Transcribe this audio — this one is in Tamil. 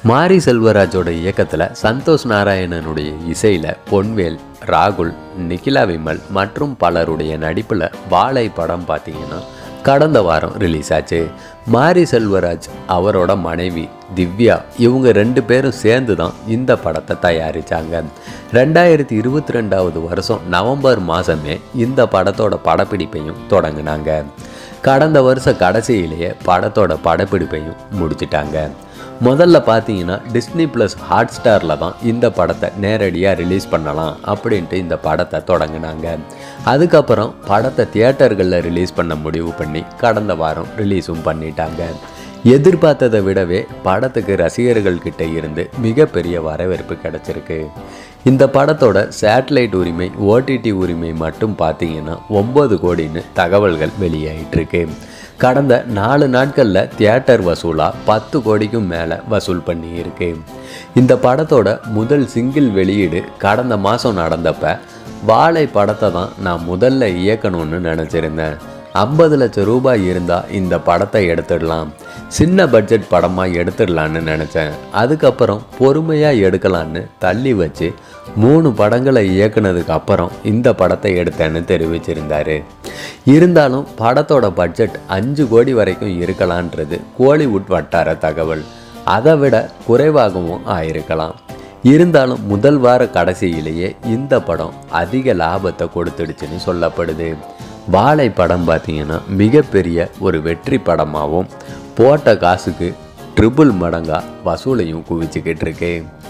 மாரி செல்வராஜோட இயக்கத்தில் சந்தோஷ் நாராயணனுடைய இசையில் பொன்வேல் ராகுல் நிகிலா விமல் மற்றும் பலருடைய நடிப்பில் வாழை படம் பார்த்தீங்கன்னா கடந்த வாரம் ரிலீஸ் ஆச்சு மாரி செல்வராஜ் அவரோட மனைவி திவ்யா இவங்க ரெண்டு பேரும் சேர்ந்து தான் இந்த படத்தை தயாரித்தாங்க ரெண்டாயிரத்தி இருபத்தி ரெண்டாவது வருஷம் நவம்பர் மாதமே இந்த படத்தோட படப்பிடிப்பையும் தொடங்கினாங்க கடந்த வருஷ கடைசியிலேயே படத்தோட படப்பிடிப்பையும் முடிச்சிட்டாங்க முதல்ல பார்த்தீங்கன்னா டிஸ்னி ப்ளஸ் ஹாட் ஸ்டாரில் தான் இந்த படத்தை நேரடியாக ரிலீஸ் பண்ணலாம் அப்படின்ட்டு இந்த படத்தை தொடங்கினாங்க அதுக்கப்புறம் படத்தை தியேட்டர்களில் ரிலீஸ் பண்ண முடிவு பண்ணி கடந்த வாரம் ரிலீஸும் பண்ணிட்டாங்க எதிர்பார்த்ததை விடவே படத்துக்கு ரசிகர்கள் கிட்ட இருந்து மிகப்பெரிய வரவேற்பு கிடைச்சிருக்கு இந்த படத்தோட சேட்டலைட் உரிமை ஓடிடி உரிமை மட்டும் பார்த்தீங்கன்னா ஒம்பது கோடின்னு தகவல்கள் வெளியாயிட்டிருக்கு கடந்த நாலு நாட்களில் தியேட்டர் வசூலாக பத்து கோடிக்கும் மேலே வசூல் பண்ணியிருக்கு இந்த படத்தோட முதல் சிங்கிள் வெளியீடு கடந்த மாதம் நடந்தப்ப வாழை படத்தை தான் நான் முதல்ல இயக்கணும்னு நினச்சிருந்தேன் ஐம்பது லட்சம் ரூபாய் இருந்தால் இந்த படத்தை எடுத்துடலாம் சின்ன பட்ஜெட் படமாக எடுத்துடலான்னு நினச்சேன் அதுக்கப்புறம் பொறுமையாக எடுக்கலான்னு தள்ளி வச்சு மூணு படங்களை இயக்குனதுக்கு அப்புறம் இந்த படத்தை எடுத்தேன்னு தெரிவிச்சிருந்தாரு இருந்தாலும் படத்தோட பட்ஜெட் அஞ்சு கோடி வரைக்கும் இருக்கலான்றது கோலிவுட் வட்டார தகவல் அதை விட குறைவாகவும் ஆயிருக்கலாம் இருந்தாலும் முதல் வார கடைசியிலேயே இந்த படம் அதிக லாபத்தை கொடுத்துடுச்சுன்னு சொல்லப்படுது வாழை படம் பார்த்தீங்கன்னா மிகப்பெரிய ஒரு வெற்றி படமாகவும் போட்ட காசுக்கு ட்ரிபிள் மடங்காக வசூலையும் குவிச்சுக்கிட்டு இருக்கு